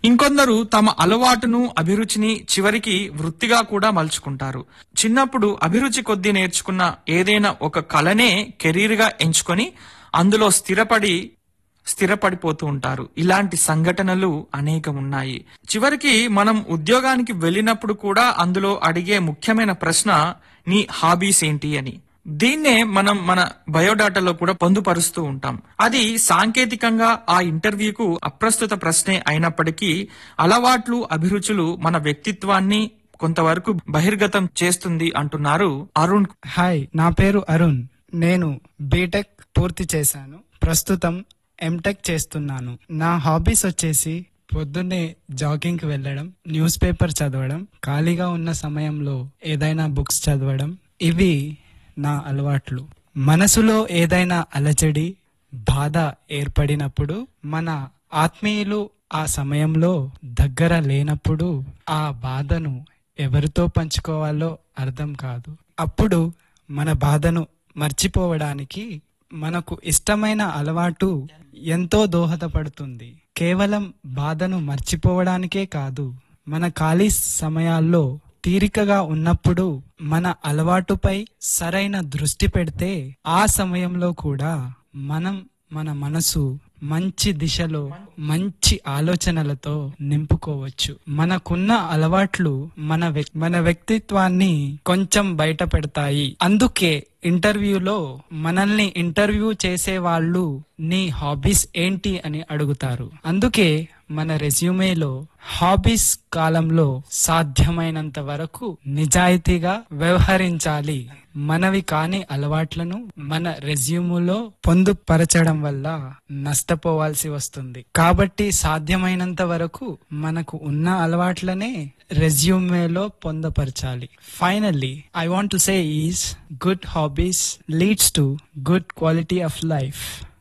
ఇంకొందరు తమ అలవాటును అభిరుచిని చివరికి వృత్తిగా కూడా మలుచుకుంటారు చిన్నప్పుడు అభిరుచి కొద్దీ నేర్చుకున్న ఏదైనా ఒక కళనే కెరీర్ గా ఎంచుకొని అందులో స్థిరపడి స్థిరపడిపోతూ ఉంటారు ఇలాంటి సంఘటనలు అనేకం ఉన్నాయి చివరికి మనం ఉద్యోగానికి వెళ్ళినప్పుడు కూడా అందులో అడిగే ముఖ్యమైన ప్రశ్న నీ హాబీస్ ఏంటి అని దీన్నే మనం మన బయోడాటాలో కూడా పొందుపరుస్తూ ఉంటాం అది సాంకేతికంగా ఆ ఇంటర్వ్యూకు అప్రస్తుత ప్రశ్నే అయినప్పటికీ అలవాట్లు అభిరుచులు మన వ్యక్తిత్వాన్ని కొంతవరకు బహిర్గతం చేస్తుంది అంటున్నారు అరుణ్ హాయ్ నా పేరు అరుణ్ నేను బీటెక్ పూర్తి చేశాను ప్రస్తుతం ఎంటెక్ చేస్తున్నాను నా హాబీస్ వచ్చేసి పొద్దున్నే జాగింగ్ కి వెళ్ళడం న్యూస్ పేపర్ చదవడం ఖాళీగా ఉన్న సమయంలో ఏదైనా బుక్స్ చదవడం ఇవి నా అలవాట్లు మనసులో ఏదైనా అలజడి బాధ ఏర్పడినప్పుడు మన ఆత్మీయులు ఆ సమయంలో దగ్గర లేనప్పుడు ఆ బాధను ఎవరితో పంచుకోవాలో అర్థం కాదు అప్పుడు మన బాధను మర్చిపోవడానికి మనకు ఇష్టమైన అలవాటు ఎంతో దోహదపడుతుంది కేవలం బాధను మర్చిపోవడానికే కాదు మన ఖాళీ సమయాల్లో తీరికగా ఉన్నప్పుడు మన అలవాటుపై సరైన దృష్టి పెడితే ఆ సమయంలో కూడా మనం మన మనసు మంచి దిశలో మంచి ఆలోచనలతో నింపుకోవచ్చు మనకున్న అలవాట్లు మన వ్యక్- మన వ్యక్తిత్వాన్ని కొంచెం బయట పెడతాయి అందుకే ఇంటర్వ్యూలో మనల్ని ఇంటర్వ్యూ చేసే వాళ్ళు నీ హాబీస్ ఏంటి అని అడుగుతారు అందుకే మన రెజ్యూమేలో హాబీస్ కాలంలో సాధ్యమైనంత వరకు నిజాయితీగా వ్యవహరించాలి మనవి కాని అలవాట్లను మన రెజ్యూములో పొందుపరచడం వల్ల నష్టపోవాల్సి వస్తుంది కాబట్టి సాధ్యమైనంత వరకు మనకు ఉన్న అలవాట్లనే రెజ్యూమేలో పొందపరచాలి finally I want to say is good hobbies leads to good quality of life